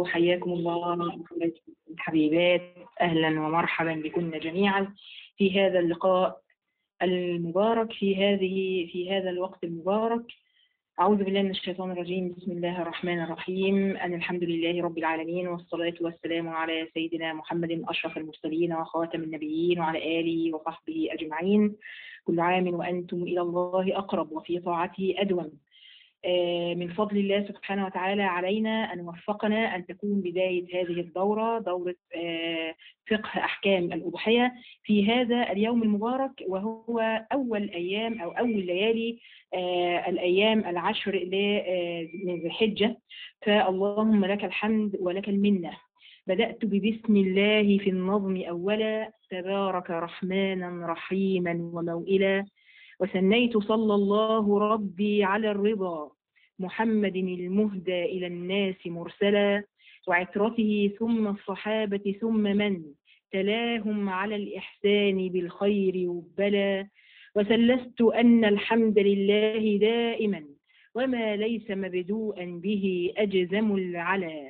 حياكم الله حبيبات أهلا ومرحبا بكن جميعا في هذا اللقاء المبارك في هذه في هذا الوقت المبارك أعوذ بالله من الشيطان الرجيم بسم الله الرحمن الرحيم أن الحمد لله رب العالمين والصلاة والسلام على سيدنا محمد أشرف المرسلين وخاتم النبيين وعلى آله وصحبه أجمعين كل عام وأنتم إلى الله أقرب وفي طاعته أدوم من فضل الله سبحانه وتعالى علينا أن وفقنا أن تكون بداية هذه الدورة دورة فقه أحكام الأضحية في هذا اليوم المبارك وهو أول أيام أو أول ليالي الأيام العشر من ذي الحجة فاللهم لك الحمد ولك المنة بدأت ببسم الله في النظم أولا تبارك رحمانا رحيما وموئلا وثنيت صلى الله ربي على الرضا محمد المهدى إلى الناس مرسلا وعترته ثم الصحابة ثم من تلاهم على الإحسان بالخير وبلا وسلست أن الحمد لله دائما وما ليس مبدوءا به أجزم العلا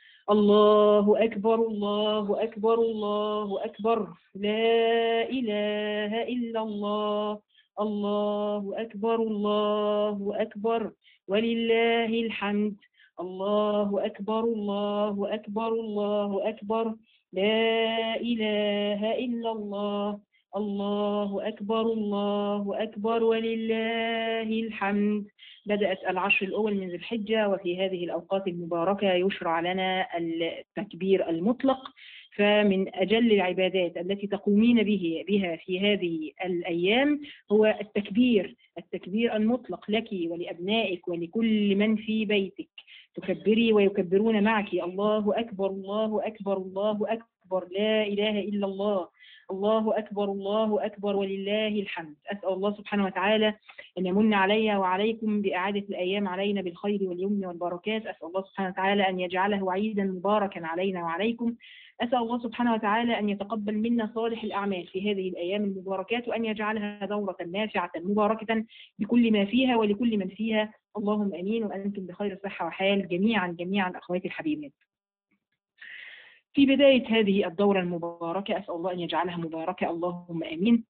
الله أكبر الله أكبر الله أكبر لا إله إلا الله الله أكبر الله أكبر ولله الحمد الله أكبر الله أكبر الله أكبر لا إله إلا الله الله أكبر الله أكبر ولله الحمد بدأت العشر الأول من ذي الحجة وفي هذه الأوقات المباركة يشرع لنا التكبير المطلق فمن أجل العبادات التي تقومين به بها في هذه الأيام هو التكبير التكبير المطلق لك ولأبنائك ولكل من في بيتك تكبري ويكبرون معك الله أكبر الله أكبر الله أكبر لا إله إلا الله الله أكبر الله أكبر ولله الحمد أسأل الله سبحانه وتعالى أن يمن علي وعليكم بإعادة الأيام علينا بالخير واليمن والبركات أسأل الله سبحانه وتعالى أن يجعله عيدا مباركا علينا وعليكم أسأل الله سبحانه وتعالى أن يتقبل منا صالح الأعمال في هذه الأيام المباركات وأن يجعلها دورة نافعة مباركة بكل ما فيها ولكل من فيها اللهم أمين وأنتم بخير صحة وحال جميعا جميعا أخواتي الحبيبات في بداية هذه الدورة المباركة أسأل الله أن يجعلها مباركة اللهم آمين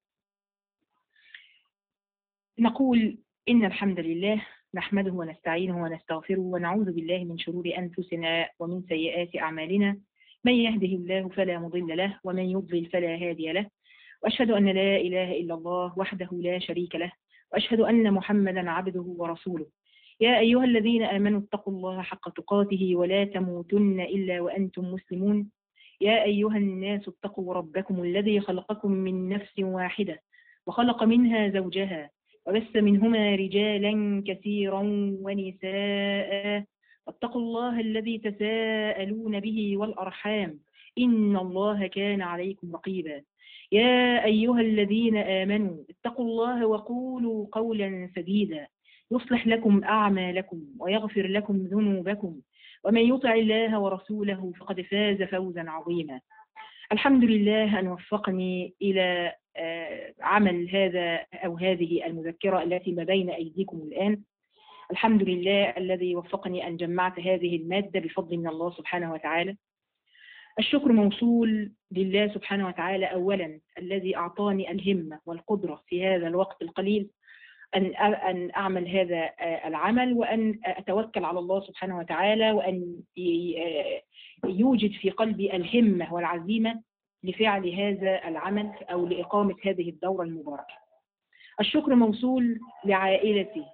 نقول إن الحمد لله نحمده ونستعينه ونستغفره ونعوذ بالله من شرور أنفسنا ومن سيئات أعمالنا من يهده الله فلا مضل له ومن يضلل فلا هادي له وأشهد أن لا إله إلا الله وحده لا شريك له وأشهد أن محمدا عبده ورسوله يا أيها الذين آمنوا اتقوا الله حق تقاته ولا تموتن إلا وأنتم مسلمون يا أيها الناس اتقوا ربكم الذي خلقكم من نفس واحدة وخلق منها زوجها وبث منهما رجالا كثيرا ونساء واتقوا الله الذي تساءلون به والأرحام إن الله كان عليكم رقيبا يا أيها الذين آمنوا اتقوا الله وقولوا قولا سديدا يصلح لكم أعمالكم ويغفر لكم ذنوبكم ومن يطع الله ورسوله فقد فاز فوزا عظيما الحمد لله أن وفقني إلى عمل هذا أو هذه المذكرة التي ما بين أيديكم الآن الحمد لله الذي وفقني أن جمعت هذه المادة بفضل من الله سبحانه وتعالى الشكر موصول لله سبحانه وتعالى أولا الذي أعطاني الهمة والقدرة في هذا الوقت القليل أن أن أعمل هذا العمل وأن أتوكل على الله سبحانه وتعالى وأن يوجد في قلبي الهمة والعزيمة لفعل هذا العمل أو لإقامة هذه الدورة المباركة الشكر موصول لعائلتي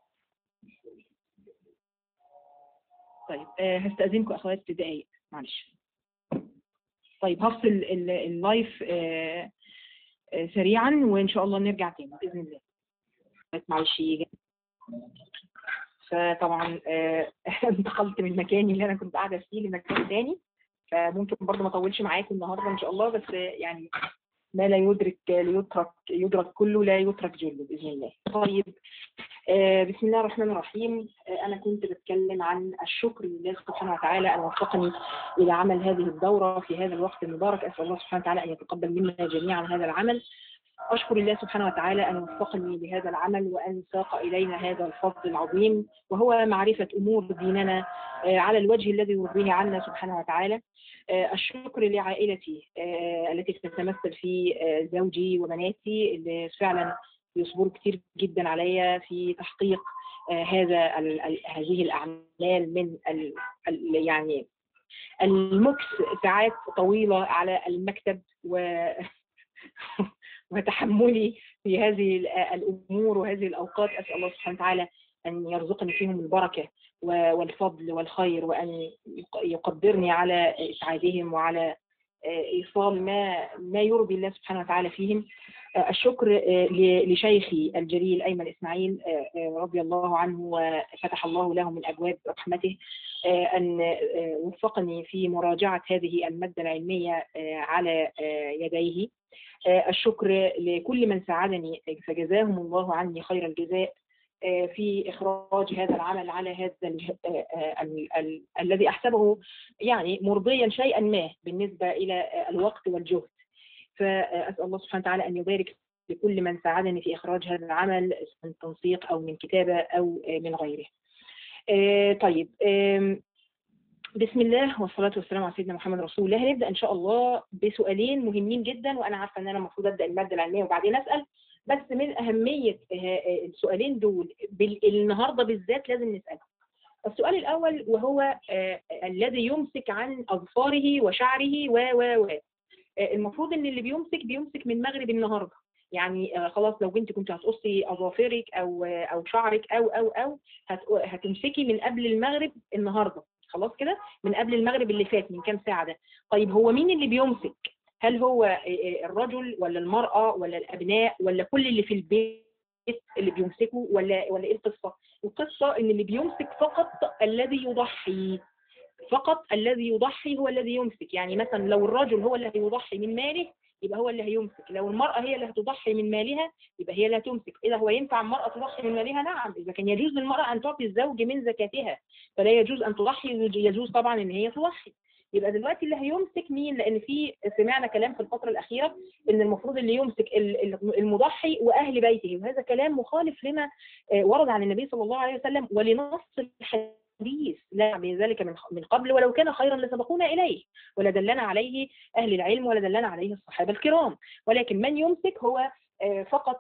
طيب هستأذنكم أخوات دقايق معلش طيب هفصل اللايف سريعا وإن شاء الله نرجع تاني بإذن الله معلش فطبعا انتقلت من مكاني اللي انا كنت قاعده فيه لمكان تاني فممكن برضه ما اطولش معاكم النهارده ان شاء الله بس يعني ما لا يدرك ليترك يدرك كله لا يترك جله باذن الله. طيب آه بسم الله الرحمن الرحيم آه انا كنت بتكلم عن الشكر لله سبحانه وتعالى ان وفقني الى عمل هذه الدوره في هذا الوقت المبارك اسال الله سبحانه وتعالى ان يتقبل منا جميعا هذا العمل أشكر الله سبحانه وتعالى أن وفقني لهذا العمل وأن ساق إلينا هذا الفضل العظيم وهو معرفة أمور ديننا على الوجه الذي يرضيه عنا سبحانه وتعالى الشكر لعائلتي التي تتمثل في زوجي وبناتي اللي فعلا يصبروا كتير جدا عليا في تحقيق هذا هذه الأعمال من يعني المكس ساعات طويلة على المكتب و وتحملي في هذه الأمور وهذه الأوقات أسأل الله سبحانه وتعالى أن يرزقني فيهم البركة والفضل والخير وأن يقدرني على إسعادهم وعلى إيصال ما ما يرضي الله سبحانه وتعالى فيهم الشكر لشيخي الجليل أيمن إسماعيل رضي الله عنه وفتح الله له من أبواب رحمته أن وفقني في مراجعة هذه المادة العلمية على يديه الشكر لكل من ساعدني فجزاهم الله عني خير الجزاء في إخراج هذا العمل على هذا الذي أحسبه يعني مرضيا شيئا ما بالنسبة إلى الوقت والجهد فأسأل الله سبحانه وتعالى أن يبارك لكل من ساعدني في إخراج هذا العمل من تنسيق أو من كتابة أو من غيره طيب بسم الله والصلاة والسلام على سيدنا محمد رسول الله هنبدأ إن شاء الله بسؤالين مهمين جدا وأنا عارفة إن أنا المفروض أبدأ المادة العلمية وبعدين أسأل بس من أهمية السؤالين دول النهاردة بالذات لازم نسألهم السؤال الأول وهو الذي يمسك عن أظفاره وشعره و و و المفروض إن اللي بيمسك بيمسك من مغرب النهاردة يعني خلاص لو انت كنت هتقصي اظافرك او او شعرك او او او هتمسكي من قبل المغرب النهارده خلاص كده من قبل المغرب اللي فات من كام ساعه ده طيب هو مين اللي بيمسك هل هو الرجل ولا المرأة ولا الأبناء ولا كل اللي في البيت اللي بيمسكوا ولا ولا ايه القصة؟ القصة ان اللي بيمسك فقط الذي يضحي فقط الذي يضحي هو الذي يمسك يعني مثلا لو الرجل هو اللي هيضحي من ماله يبقى هو اللي هيمسك لو المرأة هي اللي هتضحي من مالها يبقى هي اللي هتمسك إذا هو ينفع المرأة تضحي من مالها نعم إذا كان يجوز للمرأة أن تعطي الزوج من زكاتها فلا يجوز أن تضحي يجوز طبعا إن هي تضحي يبقى دلوقتي اللي هيمسك مين لان في سمعنا كلام في الفتره الاخيره ان المفروض اللي يمسك المضحي واهل بيته وهذا كلام مخالف لما ورد عن النبي صلى الله عليه وسلم ولنص الحديث لا بذلك من من قبل ولو كان خيرا لسبقونا اليه ولدلنا عليه اهل العلم ولدلنا عليه الصحابه الكرام ولكن من يمسك هو فقط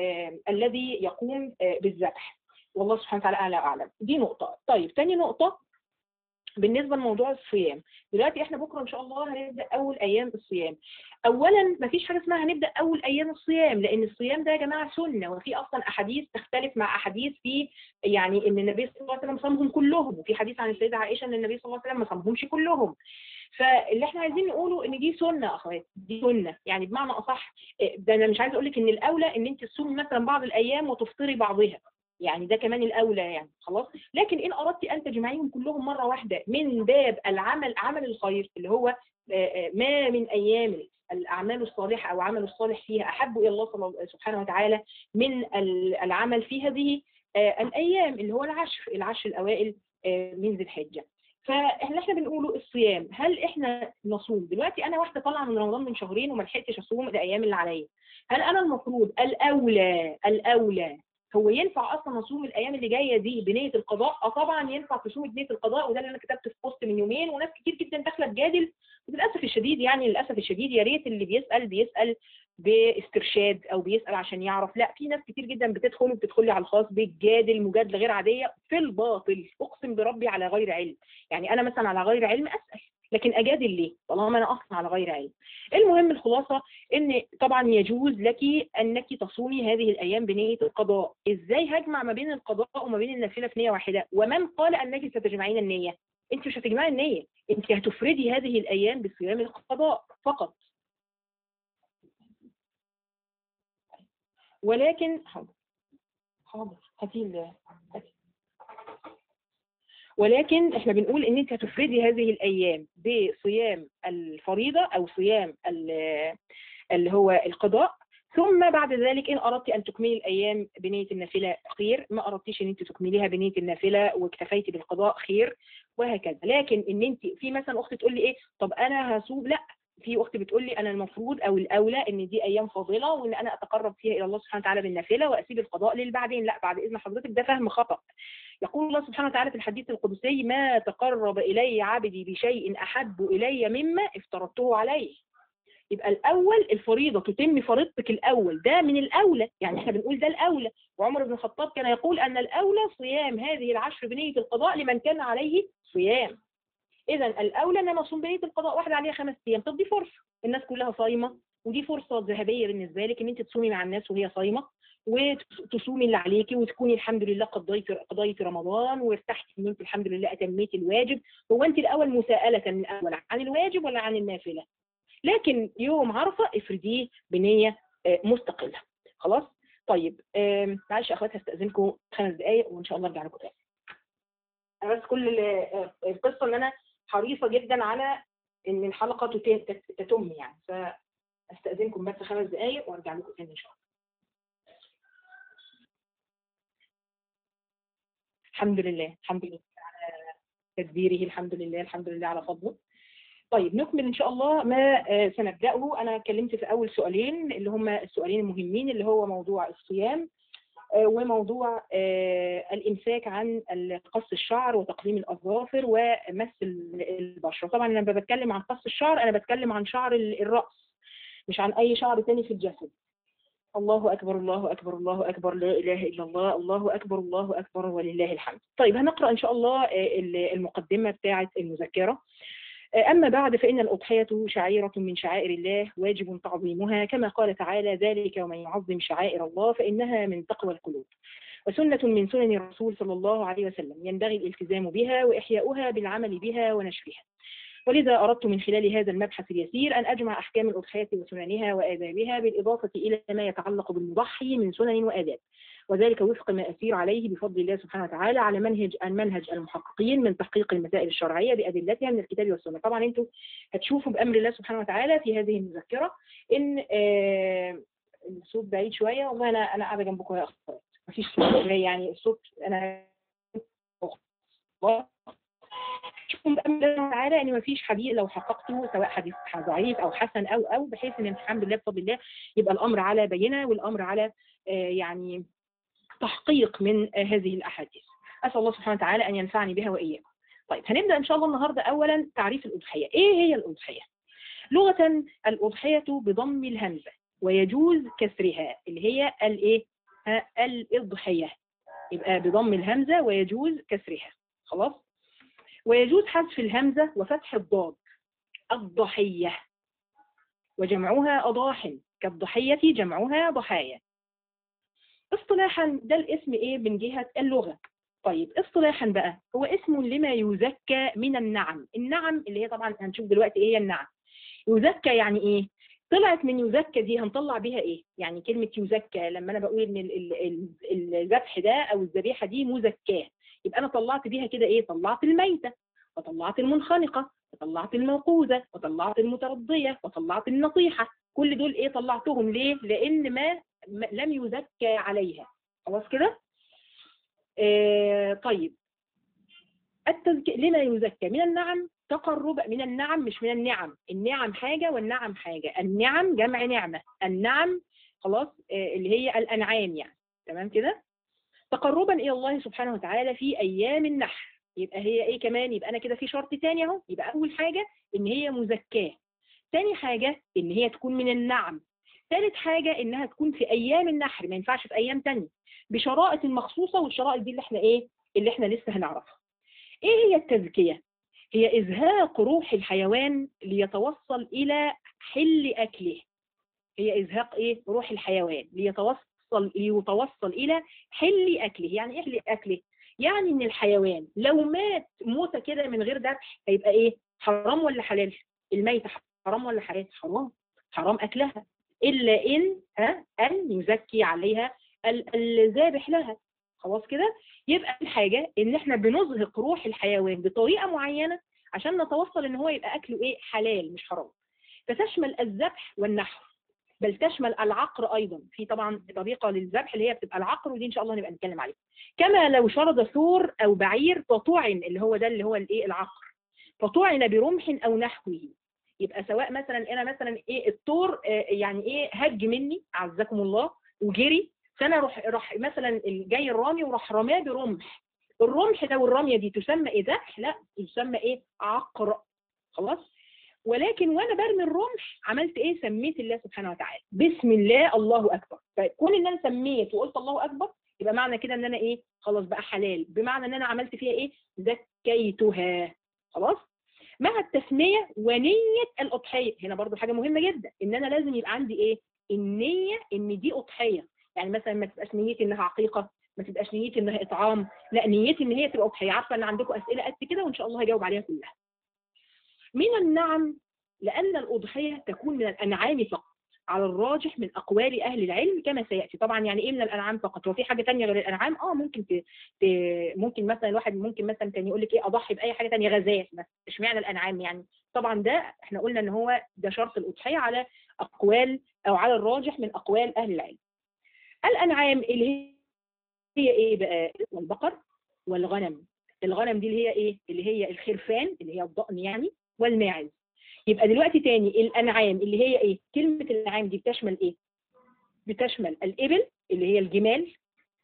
الذي يقوم بالذبح والله سبحانه وتعالى اعلى اعلم دي نقطه طيب ثاني نقطه بالنسبه لموضوع الصيام دلوقتي احنا بكره ان شاء الله هنبدا اول ايام الصيام اولا ما فيش حاجه اسمها هنبدا اول ايام الصيام لان الصيام ده يا جماعه سنه وفي اصلا احاديث تختلف مع احاديث في يعني ان النبي صلى الله عليه وسلم صامهم كلهم وفي حديث عن السيده عائشه ان النبي صلى الله عليه وسلم ما صامهمش كلهم فاللي احنا عايزين نقوله ان دي سنه اخوات دي سنه يعني بمعنى اصح ده انا مش عايز اقول لك ان الاولى ان انت تصومي مثلا بعض الايام وتفطري بعضها يعني ده كمان الاولى يعني خلاص لكن ان اردت ان تجمعيهم كلهم مره واحده من باب العمل عمل الخير اللي هو ما من ايام الاعمال الصالحه او عمل الصالح فيها احب الى الله سبحانه وتعالى من العمل في هذه الايام اللي هو العشر العشر الاوائل من ذي الحجه فاحنا احنا بنقوله الصيام هل احنا نصوم دلوقتي انا واحده طالعه من رمضان من شهرين وما لحقتش اصوم الايام اللي عليا هل انا المفروض الاولى الاولى هو ينفع اصلا اصوم الايام اللي جايه دي بنيه القضاء اه طبعا ينفع تصوم بنيه القضاء وده اللي انا كتبت في بوست من يومين وناس كتير جدا داخله تجادل وللاسف الشديد يعني للاسف الشديد يا ريت اللي بيسال بيسال باسترشاد او بيسال عشان يعرف لا في ناس كتير جدا بتدخل وبتدخل لي على الخاص بتجادل مجادله غير عاديه في الباطل اقسم بربي على غير علم يعني انا مثلا على غير علم اسال لكن اجادل ليه طالما انا اصلا على غير علم المهم الخلاصه ان طبعا يجوز لك انك تصومي هذه الايام بنيه القضاء ازاي هجمع ما بين القضاء وما بين النافله في نيه واحده ومن قال انك ستجمعين النيه انت مش هتجمعي النيه انت هتفردي هذه الايام بصيام القضاء فقط ولكن حاضر حاضر هاتي ولكن احنا بنقول ان انت هتفردي هذه الايام بصيام الفريضه او صيام اللي هو القضاء ثم بعد ذلك ان اردت ان تكملي الايام بنيه النافله خير ما اردتيش ان انت تكمليها بنيه النافله واكتفيتي بالقضاء خير وهكذا لكن ان انت في مثلا اخت تقول لي ايه طب انا هصوم لا في اخت بتقول لي انا المفروض او الاولى ان دي ايام فاضله وان انا اتقرب فيها الى الله سبحانه وتعالى بالنافله واسيب القضاء للبعدين لا بعد اذن حضرتك ده فهم خطا يقول الله سبحانه وتعالى في الحديث القدسي ما تقرب الي عبدي بشيء احب الي مما افترضته عليه يبقى الاول الفريضه تتم فريضتك الاول ده من الاولى يعني احنا بنقول ده الاولى وعمر بن الخطاب كان يقول ان الاولى صيام هذه العشر بنيه القضاء لمن كان عليه صيام اذا الاولى ان انا اصوم بنيه القضاء واحده عليها خمس ايام طب دي فرصه الناس كلها صايمه ودي فرصه ذهبيه بالنسبه لك ان انت تصومي مع الناس وهي صايمه وتصومي اللي عليكي وتكوني الحمد لله قضيتي قضيتي رمضان وارتحتي ان انت الحمد لله اتميتي الواجب هو انت الاول مساءله من الاول عن الواجب ولا عن النافله لكن يوم عرفه افرديه بنيه مستقله خلاص طيب معلش يا اخوات هستاذنكم خمس دقائق وان شاء الله ارجع لكم تاني انا بس كل القصه ان انا حريصه جدا على ان الحلقه تتم يعني فاستاذنكم بس خمس دقائق وارجع لكم تاني ان شاء الله الحمد لله الحمد لله على تدبيره الحمد لله الحمد لله على فضله طيب نكمل ان شاء الله ما سنبداه انا اتكلمت في اول سؤالين اللي هم السؤالين المهمين اللي هو موضوع الصيام وموضوع الامساك عن قص الشعر وتقليم الاظافر ومس البشره طبعا لما بتكلم عن قص الشعر انا بتكلم عن شعر الراس مش عن اي شعر تاني في الجسد الله اكبر الله اكبر الله اكبر لا اله الا الله الله اكبر الله اكبر ولله الحمد طيب هنقرا ان شاء الله المقدمه بتاعه المذكره أما بعد فإن الأضحية شعيرة من شعائر الله واجب تعظيمها كما قال تعالى ذلك ومن يعظم شعائر الله فإنها من تقوى القلوب وسنة من سنن الرسول صلى الله عليه وسلم ينبغي الالتزام بها وإحياؤها بالعمل بها ونشرها ولذا أردت من خلال هذا المبحث اليسير أن أجمع أحكام الأضحية وسننها وآدابها بالإضافة إلى ما يتعلق بالمضحي من سنن وآداب وذلك وفق ما أسير عليه بفضل الله سبحانه وتعالى على منهج المنهج المحققين من تحقيق المسائل الشرعية بأدلتها من الكتاب والسنة طبعا أنتم هتشوفوا بأمر الله سبحانه وتعالى في هذه المذكرة إن آه الصوت بعيد شوية والله أنا أنا قاعدة جنبكم يا أخوات مفيش صوت يعني الصوت أنا شوفوا بأمر الله تعالى ان مفيش حديث لو حققته سواء حديث ضعيف او حسن او او بحيث ان الحمد لله بفضل الله يبقى الامر على بينه والامر على آه يعني تحقيق من هذه الأحاديث أسأل الله سبحانه وتعالى أن ينفعني بها وإياكم طيب هنبدأ إن شاء الله النهاردة أولا تعريف الأضحية إيه هي الأضحية؟ لغة الأضحية بضم الهمزة ويجوز كسرها اللي هي الإيه؟ الإضحية يبقى بضم الهمزة ويجوز كسرها خلاص؟ ويجوز حذف الهمزة وفتح الضاد الضحية وجمعها أضاحن كالضحية جمعها ضحايا اصطلاحا ده الاسم ايه من جهة اللغة طيب اصطلاحا بقى هو اسم لما يزكى من النعم النعم اللي هي طبعا هنشوف دلوقتي ايه هي النعم يزكى يعني ايه طلعت من يزكى دي هنطلع بيها ايه يعني كلمة يزكى لما انا بقول ان الذبح ده او الذبيحة دي مزكاة يبقى انا طلعت بيها كده ايه طلعت الميتة وطلعت المنخنقة وطلعت الموقوذة وطلعت المترضية وطلعت النصيحة كل دول ايه طلعتهم ليه لان ما لم يزكى عليها خلاص كده آه طيب التزكية لما يزكى من النعم تقرب من النعم مش من النعم النعم حاجة والنعم حاجة النعم جمع نعمة النعم خلاص آه اللي هي الأنعام يعني تمام كده تقربا إلى الله سبحانه وتعالى في أيام النحر يبقى هي إيه كمان يبقى أنا كده في شرط تاني أهو يبقى أول حاجة إن هي مزكاة تاني حاجة إن هي تكون من النعم ثالث حاجة إنها تكون في أيام النحر ما ينفعش في أيام تانية بشرائط المخصوصة والشرائط دي اللي احنا إيه اللي احنا لسه هنعرفها إيه هي التزكية؟ هي إزهاق روح الحيوان ليتوصل إلى حل أكله هي إزهاق إيه؟ روح الحيوان ليتوصل ليتوصل إلى حل أكله يعني إيه حل أكله؟ يعني إن الحيوان لو مات موتة كده من غير ذبح هيبقى إيه؟ حرام ولا حلال؟ الميت حرام ولا حلال؟ حرام حرام أكلها إلا إن ها أن يزكي عليها الذابح لها خلاص كده يبقى الحاجة إن إحنا بنزهق روح الحيوان بطريقة معينة عشان نتوصل إن هو يبقى أكله إيه حلال مش حرام فتشمل الذبح والنحر بل تشمل العقر أيضا في طبعا طريقة للذبح اللي هي بتبقى العقر ودي إن شاء الله نبقى نتكلم عليها كما لو شرد ثور أو بعير فطعن اللي هو ده اللي هو الإيه العقر فطعن برمح أو نحوه يبقى سواء مثلا انا مثلا ايه الطور آه، يعني ايه هج مني عزكم الله وجري فانا راح راح مثلا جاي الرامي وراح رماه برمح الرمح ده والرميه دي تسمى ايه ذبح لا تسمى ايه عقر خلاص ولكن وانا برمي الرمح عملت ايه سميت الله سبحانه وتعالى بسم الله الله اكبر فكون ان انا سميت وقلت الله اكبر يبقى معنى كده ان انا ايه خلاص بقى حلال بمعنى ان انا عملت فيها ايه زكيتها خلاص مع التسميه ونيه الاضحيه هنا برضو حاجه مهمه جدا ان انا لازم يبقى عندي ايه النيه ان دي اضحيه يعني مثلا ما تبقاش نيتي انها عقيقه ما تبقاش نيتي انها اطعام لا نيتي ان هي تبقى اضحيه عارفه ان عندكم اسئله قد كده وان شاء الله هجاوب عليها كلها من النعم لان الاضحيه تكون من الانعام فقط على الراجح من اقوال اهل العلم كما سياتي طبعا يعني ايه من الانعام فقط هو في حاجه ثانيه غير الانعام اه ممكن ت... ت... ممكن مثلا الواحد ممكن مثلا كان يقول لك ايه اضحي باي حاجه ثانيه غازات مثلا اشمعنى الانعام يعني طبعا ده احنا قلنا ان هو ده شرط الاضحيه على اقوال او على الراجح من اقوال اهل العلم الانعام اللي هي هي ايه بقى والبقر والغنم الغنم دي اللي هي ايه اللي هي الخرفان اللي هي الضأن يعني والماعز يبقى دلوقتي تاني الانعام اللي هي ايه كلمة الانعام دي بتشمل ايه بتشمل الابل اللي هي الجمال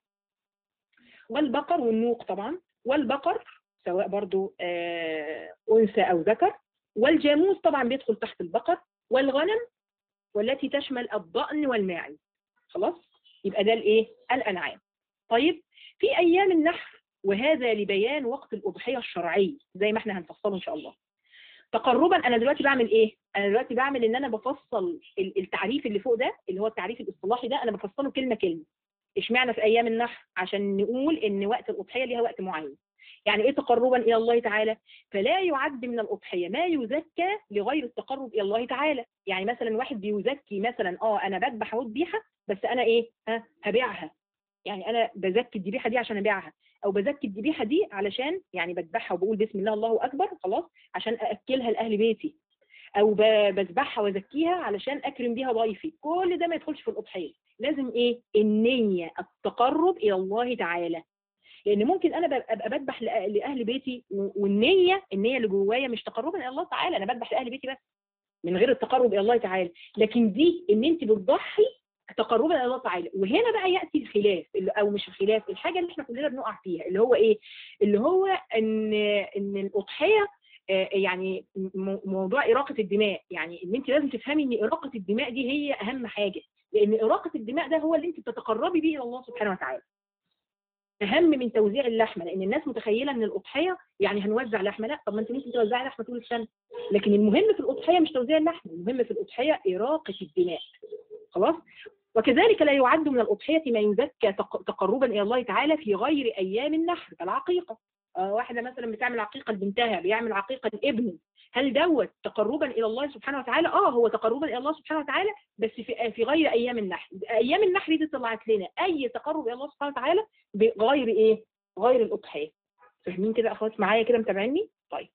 والبقر والنوق طبعا والبقر سواء برضو آه انثى او ذكر والجاموس طبعا بيدخل تحت البقر والغنم والتي تشمل الضأن والماعز خلاص يبقى ده الايه الانعام طيب في ايام النحر وهذا لبيان وقت الاضحيه الشرعي زي ما احنا هنفصله ان شاء الله تقربا انا دلوقتي بعمل ايه انا دلوقتي بعمل ان انا بفصل التعريف اللي فوق ده اللي هو التعريف الاصطلاحي ده انا بفصله كلمه كلمه اشمعنى في ايام النحر عشان نقول ان وقت الاضحيه ليها وقت معين يعني ايه تقربا الى الله تعالى فلا يعد من الاضحيه ما يزكى لغير التقرب الى الله تعالى يعني مثلا واحد بيزكي مثلا اه انا بذبح اهو ذبيحه بس انا ايه ها هبيعها يعني انا بزكي الذبيحه دي عشان ابيعها او بزكي الذبيحه دي علشان يعني بذبحها وبقول بسم الله الله اكبر خلاص عشان ااكلها لاهل بيتي او بذبحها وازكيها علشان اكرم بيها ضيفي كل ده ما يدخلش في الاضحيه لازم ايه النيه التقرب الى الله تعالى لان ممكن انا ابقى بذبح لاهل بيتي والنيه النيه اللي جوايا مش تقربا الى الله تعالى انا بذبح لاهل بيتي بس من غير التقرب الى الله تعالى لكن دي ان انت بتضحي تقربا الى الله تعالى وهنا بقى ياتي الخلاف او مش الخلاف الحاجه اللي احنا كلنا بنقع فيها اللي هو ايه اللي هو ان ان الاضحيه يعني موضوع إراقة الدماء يعني ان انت لازم تفهمي ان إراقة الدماء دي هي اهم حاجة لان إراقة الدماء ده هو اللي انت بتتقربي بيه الى الله سبحانه وتعالى اهم من توزيع اللحمه لان الناس متخيله ان الاضحيه يعني هنوزع لحمه لا طب ما انت ممكن توزعي لحمه طول السنه لكن المهم في الاضحيه مش توزيع اللحمه المهم في الاضحيه اراقه الدماء خلاص وكذلك لا يعد من الأضحية ما يزكى تقربا إلى الله تعالى في غير أيام النحر كالعقيقة آه واحدة مثلا بتعمل عقيقة لبنتها بيعمل عقيقة لابنه هل دوت تقربا إلى الله سبحانه وتعالى آه هو تقربا إلى الله سبحانه وتعالى بس في, في غير أيام النحر أيام النحر دي طلعت لنا أي تقرب إلى الله سبحانه وتعالى بغير إيه غير الأضحية فاهمين كده أخوات معايا كده متابعيني طيب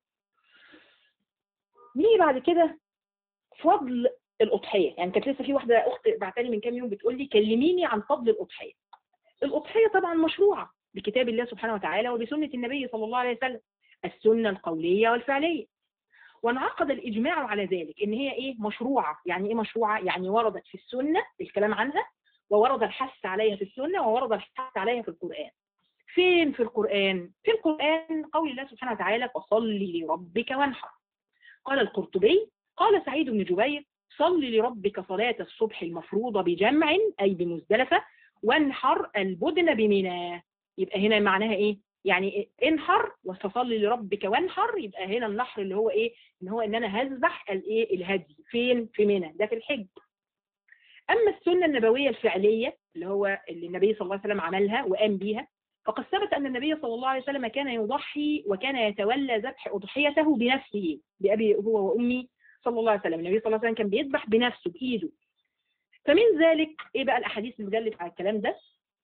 نيجي بعد كده فضل الاضحيه يعني كانت لسه في واحده اخت بعتلي من كام يوم بتقول لي كلميني عن فضل الاضحيه الاضحيه طبعا مشروعه بكتاب الله سبحانه وتعالى وبسنه النبي صلى الله عليه وسلم السنه القوليه والفعليه وانعقد الاجماع على ذلك ان هي ايه مشروعه يعني ايه مشروعه يعني وردت في السنه الكلام عنها وورد الحث عليها في السنه وورد الحث عليها في القران فين في القرآن؟ في القرآن قول الله سبحانه وتعالى فصل لربك وانحر قال القرطبي قال سعيد بن جبير صل لربك صلاة الصبح المفروضة بجمع أي بمزدلفة وانحر البدن بمنى يبقى هنا معناها إيه؟ يعني انحر وتصل لربك وانحر يبقى هنا النحر اللي هو إيه؟ إن هو إن أنا هذبح الإيه؟ الهدي فين؟ في منى ده في الحج أما السنة النبوية الفعلية اللي هو اللي النبي صلى الله عليه وسلم عملها وقام بيها فقد ثبت أن النبي صلى الله عليه وسلم كان يضحي وكان يتولى ذبح أضحيته بنفسه بأبي هو وأمي صلى الله عليه وسلم النبي صلى الله عليه وسلم كان بيذبح بنفسه بإيده فمن ذلك إيه بقى الأحاديث اللي بتدلت على الكلام ده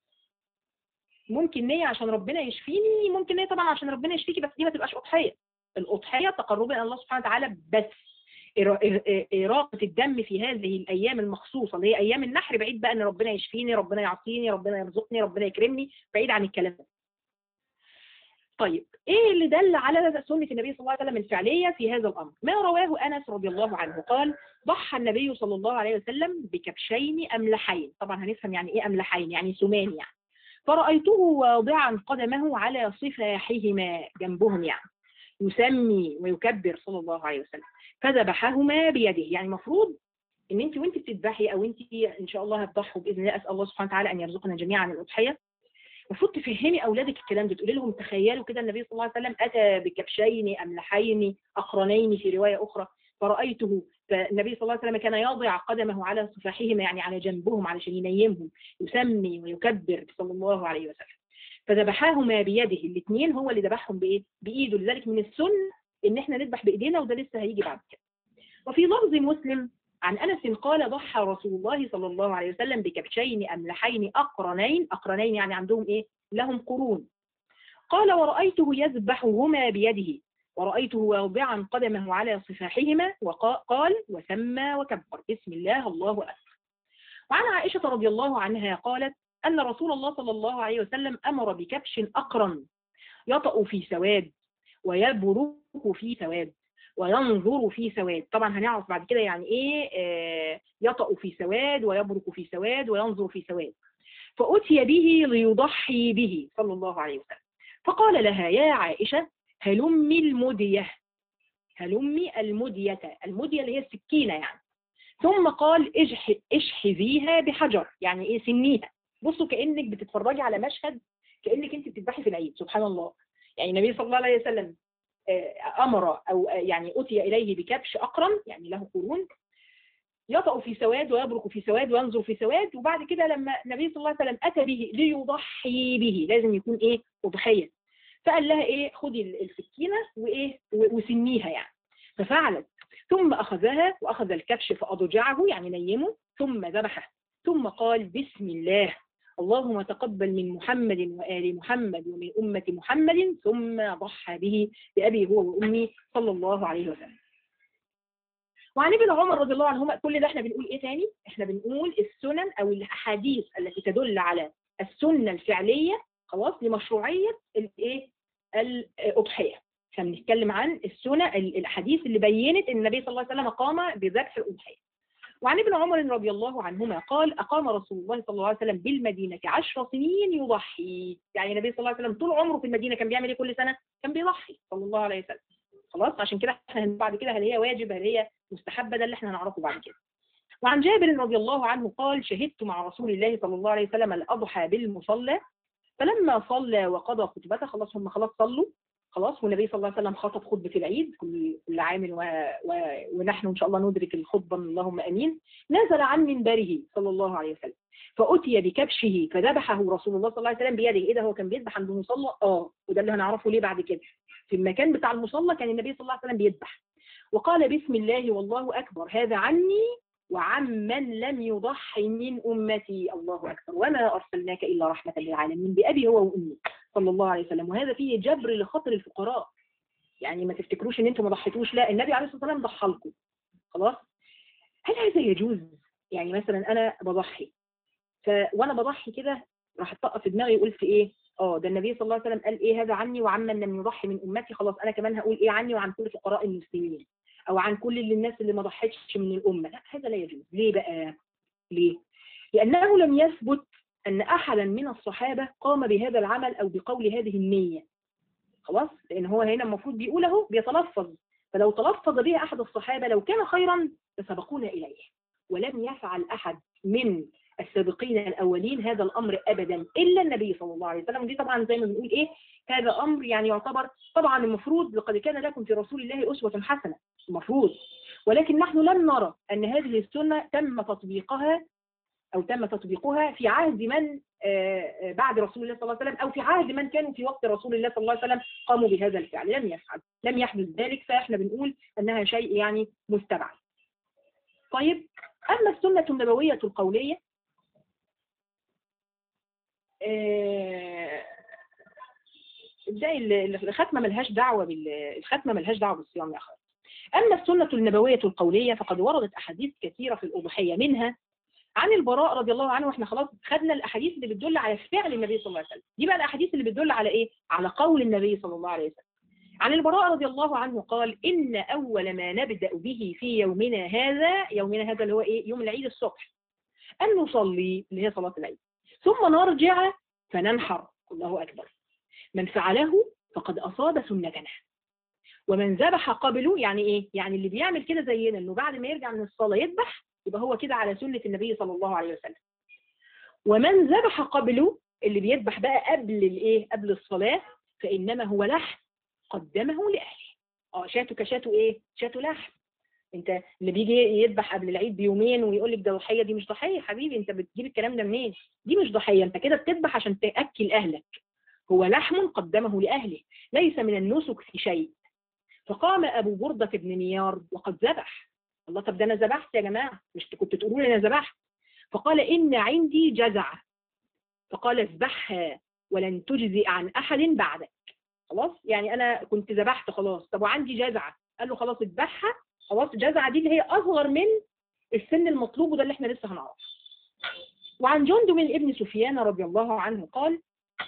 ممكن نية عشان ربنا يشفيني ممكن نية طبعا عشان ربنا يشفيكي بس دي ما تبقاش أضحية الأضحية تقربا إلى الله سبحانه وتعالى بس إراقة الدم في هذه الأيام المخصوصة اللي هي أيام النحر بعيد بقى إن ربنا يشفيني ربنا يعطيني ربنا يرزقني ربنا يكرمني بعيد عن الكلام ده طيب ايه اللي دل على سنة النبي صلى الله عليه وسلم الفعلية في هذا الامر ما رواه انس رضي الله عنه قال ضحى النبي صلى الله عليه وسلم بكبشين املحين طبعا هنفهم يعني ايه املحين يعني سمان يعني فرأيته واضعا قدمه على صفاحهما جنبهم يعني يسمي ويكبر صلى الله عليه وسلم فذبحهما بيده يعني المفروض ان انت وانت بتذبحي او انت ان شاء الله هتضحوا باذن الله اسال الله سبحانه وتعالى ان يرزقنا جميعا الاضحيه المفروض تفهمي اولادك الكلام ده تقولي لهم تخيلوا كده النبي صلى الله عليه وسلم اتى بكبشين املحين اقرنين في روايه اخرى فرايته فالنبي صلى الله عليه وسلم كان يضع قدمه على صفاحهما يعني على جنبهم علشان ينيمهم يسمي ويكبر صلى الله عليه وسلم فذبحاهما بيده الاثنين هو اللي ذبحهم بايه بايده لذلك من السنه ان احنا نذبح بايدينا وده لسه هيجي بعد كده وفي لفظ مسلم عن انس قال ضحى رسول الله صلى الله عليه وسلم بكبشين املحين اقرنين اقرنين يعني عندهم ايه لهم قرون قال ورأيته يذبحهما بيده ورأيته واضعا قدمه على صفاحهما وقال وسمى وكبر بسم الله الله أكبر وعن عائشة رضي الله عنها قالت أن رسول الله صلى الله عليه وسلم أمر بكبش أقرن يطأ في سواد ويبرك في سواد وينظر في سواد طبعا هنعرف بعد كده يعني ايه آه يطأ في سواد ويبرك في سواد وينظر في سواد فأتي به ليضحي به صلى الله عليه وسلم فقال لها يا عائشة هلمي المدية هلمي المدية المدية اللي هي السكينة يعني ثم قال اجح اشحذيها بحجر يعني ايه سنيها بصوا كأنك بتتفرجي على مشهد كأنك انت بتذبحي في العيد سبحان الله يعني النبي صلى الله عليه وسلم أمر أو يعني أتي إليه بكبش أقرن يعني له قرون يطأ في سواد ويبرك في سواد وينظر في سواد وبعد كده لما النبي صلى الله عليه وسلم أتى به ليضحي به لازم يكون إيه أضحية فقال لها إيه خدي السكينة وإيه وسنيها يعني ففعلت ثم أخذها وأخذ الكبش فأضجعه يعني نيمه ثم ذبحه ثم قال بسم الله اللهم تقبل من محمد وآل محمد ومن أمة محمد ثم ضحى به بأبي هو وأمي صلى الله عليه وسلم وعن ابن عمر رضي الله عنهما كل ده احنا بنقول ايه تاني احنا بنقول السنن او الاحاديث التي تدل على السنة الفعلية خلاص لمشروعية الايه الاضحية احنا بنتكلم عن السنة الاحاديث اللي بينت ان النبي صلى الله عليه وسلم قام بذبح الاضحية وعن ابن عمر رضي الله عنهما قال أقام رسول الله صلى الله عليه وسلم بالمدينة عشر سنين يضحي يعني النبي صلى الله عليه وسلم طول عمره في المدينة كان بيعمل ايه كل سنة كان بيضحي صلى الله عليه وسلم خلاص عشان كده احنا بعد كده هل هي واجب هل هي مستحبة ده اللي احنا هنعرفه بعد كده وعن جابر رضي الله عنه قال شهدت مع رسول الله صلى الله عليه وسلم الأضحى بالمصلى فلما صلى وقضى خطبته خلاص هم خلاص صلوا خلاص والنبي صلى الله عليه وسلم خطب خطبة العيد كل كل عام و... و... ونحن إن شاء الله ندرك الخطبة اللهم أمين نزل عن منبره صلى الله عليه وسلم فأتي بكبشه فذبحه رسول الله صلى الله عليه وسلم بيده إيه ده هو كان بيذبح عند المصلى آه وده اللي هنعرفه ليه بعد كده في المكان بتاع المصلى كان النبي صلى الله عليه وسلم بيذبح وقال بسم الله والله أكبر هذا عني وعمن لم يضحي من أمتي الله أكبر وما أرسلناك إلا رحمة للعالمين بأبي هو وأمي صلى الله عليه وسلم وهذا فيه جبر لخطر الفقراء يعني ما تفتكروش ان انتم ما ضحيتوش لا النبي عليه الصلاه والسلام ضحى لكم خلاص هل هذا يجوز يعني مثلا انا بضحي ف وانا بضحي كده راح اتطق في دماغي قلت ايه اه ده النبي صلى الله عليه وسلم قال ايه هذا عني وعمن لم يضحي من امتي خلاص انا كمان هقول ايه عني وعن كل فقراء المسلمين او عن كل اللي الناس اللي ما ضحتش من الامه لا هذا لا يجوز ليه بقى ليه لانه لم يثبت أن أحدا من الصحابة قام بهذا العمل أو بقول هذه النية خلاص لأن هو هنا المفروض بيقوله بيتلفظ فلو تلفظ به أحد الصحابة لو كان خيرا لسبقونا إليه ولم يفعل أحد من السابقين الأولين هذا الأمر أبدا إلا النبي صلى الله عليه وسلم دي طبعا زي ما بنقول إيه هذا أمر يعني يعتبر طبعا المفروض لقد كان لكم في رسول الله أسوة حسنة المفروض ولكن نحن لم نرى أن هذه السنة تم تطبيقها أو تم تطبيقها في عهد من بعد رسول الله صلى الله عليه وسلم أو في عهد من كانوا في وقت رسول الله صلى الله عليه وسلم قاموا بهذا الفعل لم يفعل لم يحدث ذلك فإحنا بنقول أنها شيء يعني مستبعد طيب أما السنة النبوية القولية ازاي الختمة ملهاش دعوة بالختمة ملهاش دعوة بالصيام يا أخوات أما السنة النبوية القولية فقد وردت أحاديث كثيرة في الأضحية منها عن البراء رضي الله عنه واحنا خلاص خدنا الاحاديث اللي بتدل على فعل النبي صلى الله عليه وسلم دي بقى الاحاديث اللي بتدل على ايه على قول النبي صلى الله عليه وسلم عن البراء رضي الله عنه قال ان اول ما نبدا به في يومنا هذا يومنا هذا اللي هو ايه يوم العيد الصبح ان نصلي اللي هي صلاه العيد ثم نرجع فننحر الله اكبر من فعله فقد اصاب سنتنا ومن ذبح قبله يعني ايه يعني اللي بيعمل كده زينا انه بعد ما يرجع من الصلاه يذبح يبقى هو كده على سنة النبي صلى الله عليه وسلم ومن ذبح قبله اللي بيذبح بقى قبل الايه قبل الصلاة فإنما هو لحم قدمه لأهله اه شاتو كشاتو ايه شاتو لحم انت اللي بيجي يذبح قبل العيد بيومين ويقول لك ده ضحيه دي مش ضحيه حبيبي انت بتجيب الكلام ده منين دي مش ضحيه انت كده بتذبح عشان تاكل اهلك هو لحم قدمه لاهله ليس من النسك في شيء فقام ابو برده بن نيار وقد ذبح الله طب ده انا ذبحت يا جماعه مش كنت تقولوا لي انا ذبحت فقال ان عندي جزع فقال اذبحها ولن تجزئ عن احد بعدك خلاص يعني انا كنت ذبحت خلاص طب وعندي جزعه قال له خلاص اذبحها خلاص الجزعه دي اللي هي اصغر من السن المطلوب وده اللي احنا لسه هنعرفه وعن جندب بن ابن سفيان رضي الله عنه قال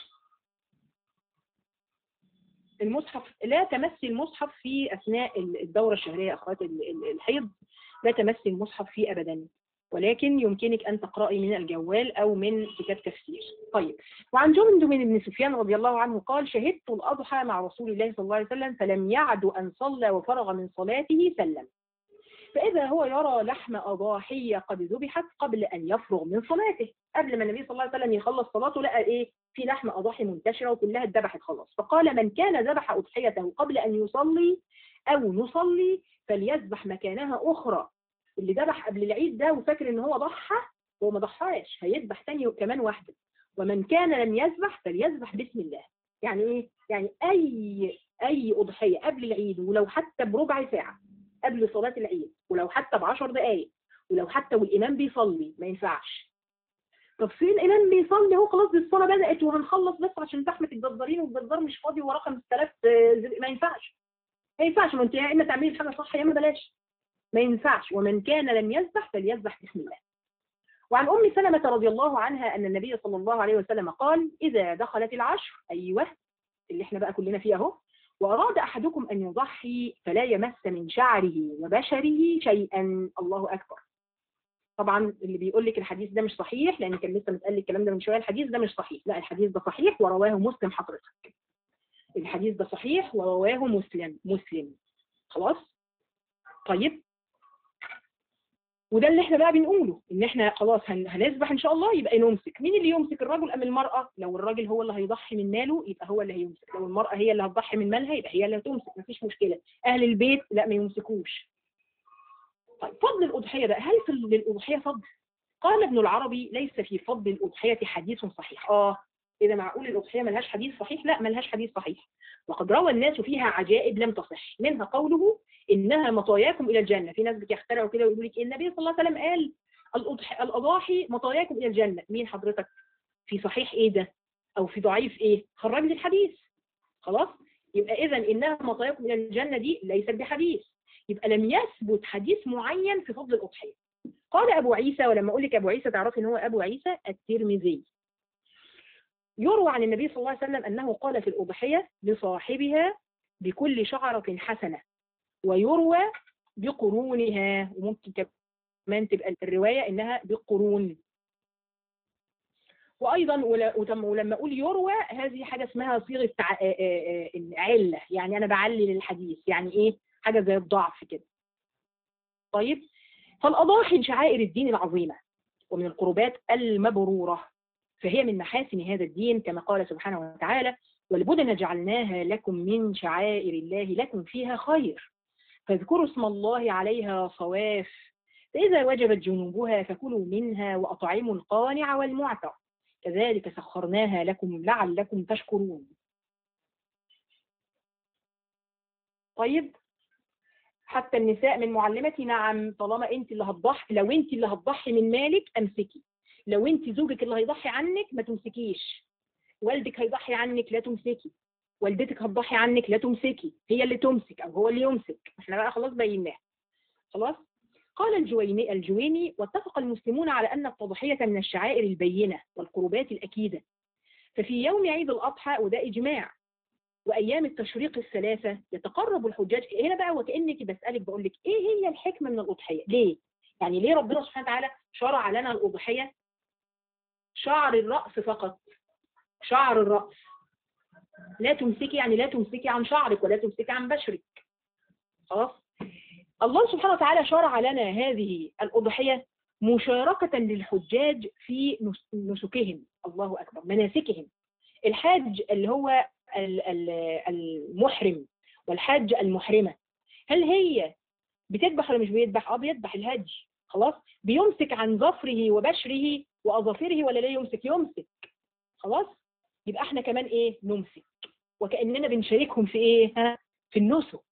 المصحف لا تمس المصحف في اثناء الدوره الشهريه اخوات الحيض لا تمس المصحف فيه ابدا ولكن يمكنك ان تقراي من الجوال او من كتاب تفسير. طيب وعن جندب بن سفيان رضي الله عنه قال شهدت الاضحى مع رسول الله صلى الله عليه وسلم فلم يعد ان صلى وفرغ من صلاته سلم. فإذا هو يرى لحم أضاحية قد ذبحت قبل أن يفرغ من صلاته قبل ما النبي صلى الله عليه وسلم يخلص صلاته لقى إيه في لحم أضاحي منتشرة وكلها اتذبحت خلاص فقال من كان ذبح أضحيته قبل أن يصلي أو نصلي فليذبح مكانها أخرى اللي ذبح قبل العيد ده وفاكر إن هو ضحى هو ما ضحاش هيذبح تاني كمان واحدة ومن كان لم يذبح فليذبح بسم الله يعني إيه؟ يعني أي أي أضحية قبل العيد ولو حتى بربع ساعة قبل صلاة العيد ولو حتى بعشر دقايق ولو حتى والإمام بيصلي ما ينفعش طب فين الإمام بيصلي هو خلاص الصلاة بدأت وهنخلص بس عشان زحمة الجزارين والجزار مش فاضي وراه 5000 ما ينفعش ما ينفعش ما انت يا اما تعملي حاجة صح يا اما بلاش ما ينفعش ومن كان لم يذبح فليذبح بسم الله وعن أم سلمة رضي الله عنها أن النبي صلى الله عليه وسلم قال إذا دخلت العشر أيوه اللي احنا بقى كلنا فيه اهو وأراد أحدكم أن يضحي فلا يمس من شعره وبشره شيئا الله أكبر طبعا اللي بيقول لك الحديث ده مش صحيح لأن كان لسه متقال الكلام ده من شوية الحديث ده مش صحيح لا الحديث ده صحيح ورواه مسلم حضرتك الحديث ده صحيح ورواه مسلم مسلم خلاص طيب وده اللي احنا بقى بنقوله ان احنا خلاص هن... هنذبح ان شاء الله يبقى نمسك مين اللي يمسك الرجل ام المراه لو الراجل هو اللي هيضحي من ماله يبقى هو اللي هيمسك لو المراه هي اللي هتضحي من مالها يبقى هي اللي هتمسك مفيش مشكله اهل البيت لا ما يمسكوش طيب فضل الاضحيه بقى هل في للاضحيه فضل قال ابن العربي ليس في فضل الاضحيه حديث صحيح اه اذا معقول الاضحيه ملهاش حديث صحيح لا ملهاش حديث صحيح وقد روى الناس فيها عجائب لم تصح منها قوله انها مطاياكم الى الجنه في ناس بيخترعوا كده ويقولوا لك النبي صلى الله عليه وسلم قال الاضاحي مطاياكم الى الجنه مين حضرتك في صحيح ايه ده او في ضعيف ايه خرج لي الحديث خلاص يبقى اذا انها مطاياكم الى الجنه دي ليست بحديث يبقى لم يثبت حديث معين في فضل الاضحيه قال ابو عيسى ولما اقول لك ابو عيسى تعرفي ان هو ابو عيسى الترمذي يروى عن النبي صلى الله عليه وسلم أنه قال في الأضحية لصاحبها بكل شعرة حسنة ويروى بقرونها وممكن كمان تبقى الرواية إنها بقرون وأيضا ولما أقول يروى هذه حاجة اسمها صيغة علة يعني أنا بعلل الحديث يعني إيه حاجة زي الضعف كده طيب فالأضاحي من شعائر الدين العظيمة ومن القربات المبرورة فهي من محاسن هذا الدين كما قال سبحانه وتعالى والبدن جعلناها لكم من شعائر الله لكم فيها خير فاذكروا اسم الله عليها صواف فإذا وجبت جنوبها فكلوا منها وأطعموا القانع والمعتر كذلك سخرناها لكم لعلكم تشكرون طيب حتى النساء من معلمتي نعم طالما انت اللي هتضحي لو انت اللي هتضحي من مالك امسكي لو انت زوجك اللي هيضحي عنك ما تمسكيش والدك هيضحي عنك لا تمسكي والدتك هتضحي عنك لا تمسكي هي اللي تمسك او هو اللي يمسك احنا بقى خلاص بيناها خلاص قال الجويني الجويني واتفق المسلمون على أن التضحية من الشعائر البينة والقربات الأكيدة ففي يوم عيد الأضحى وده إجماع وأيام التشريق الثلاثة يتقرب الحجاج هنا بقى وكأنك بسألك بقول لك إيه هي الحكمة من الأضحية ليه؟ يعني ليه ربنا سبحانه وتعالى شرع لنا الأضحية شعر الرأس فقط شعر الرأس لا تمسكي يعني لا تمسكي عن شعرك ولا تمسكي عن بشرك خلاص الله سبحانه وتعالى شرع لنا هذه الأضحية مشاركة للحجاج في نس- نسكهم الله أكبر مناسكهم الحاج اللي هو ال- ال- المحرم والحاج المحرمة هل هي بتذبح ولا مش بيذبح؟ اه بيذبح الهج خلاص بيمسك عن ظفره وبشره وأظافره ولا لا يمسك؟ يمسك خلاص يبقى احنا كمان ايه نمسك وكأننا بنشاركهم في ايه ها في النسك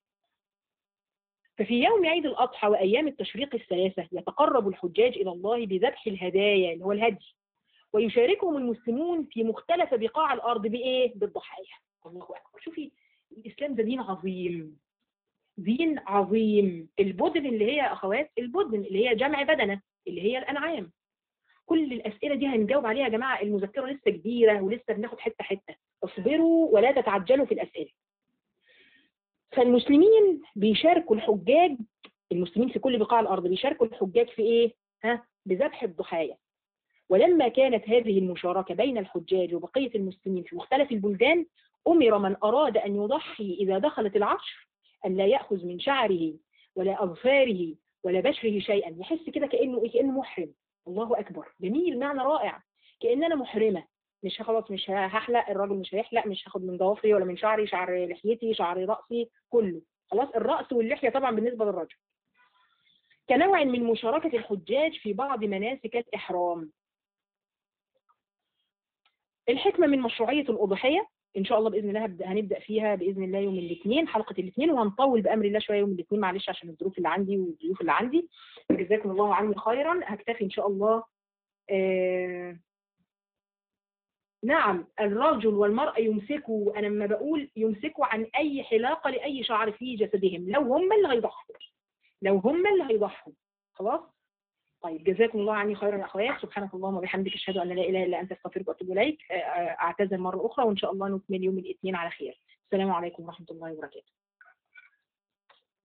ففي يوم عيد الأضحى وأيام التشريق الثلاثة يتقرب الحجاج إلى الله بذبح الهدايا اللي هو الهدي ويشاركهم المسلمون في مختلف بقاع الأرض بإيه؟ بالضحايا الله أكبر شوفي الإسلام ده دين عظيم دين عظيم البدن اللي هي يا أخوات البدن اللي هي جمع بدنة اللي هي الأنعام كل الأسئلة دي هنجاوب عليها يا جماعة المذكرة لسه كبيرة ولسه بناخد حتة حتة اصبروا ولا تتعجلوا في الأسئلة فالمسلمين بيشاركوا الحجاج المسلمين في كل بقاع الأرض بيشاركوا الحجاج في إيه؟ ها؟ بذبح الضحايا ولما كانت هذه المشاركة بين الحجاج وبقية المسلمين في مختلف البلدان أمر من أراد أن يضحي إذا دخلت العشر أن لا يأخذ من شعره ولا أظفاره ولا بشره شيئا يحس كده كأنه إيه؟ كأنه محرم الله أكبر جميل معنى رائع كأن أنا محرمة مش خلاص مش هحلق الراجل مش هيحلق مش هاخد من ضوافري ولا من شعري شعر لحيتي شعر رأسي كله خلاص الرأس واللحية طبعا بالنسبة للرجل كنوع من مشاركة الحجاج في بعض مناسك الإحرام الحكمة من مشروعية الأضحية إن شاء الله بإذن الله هبدأ هنبدأ فيها بإذن الله يوم الاثنين حلقة الاثنين وهنطول بأمر الله شوية يوم الاثنين معلش عشان الظروف اللي عندي والضيوف اللي عندي جزاكم الله عني خيرا هكتفي إن شاء الله آه نعم الرجل والمرأة يمسكوا أنا لما بقول يمسكوا عن أي حلاقة لأي شعر في جسدهم لو هم اللي هيضحوا لو هم اللي هيضحوا خلاص طيب جزاكم الله عني خيرا يا اخوات سبحانك اللهم وبحمدك اشهد ان لا اله الا انت استغفرك واتوب اليك اعتذر مره اخرى وان شاء الله نكمل يوم الاثنين على خير السلام عليكم ورحمه الله وبركاته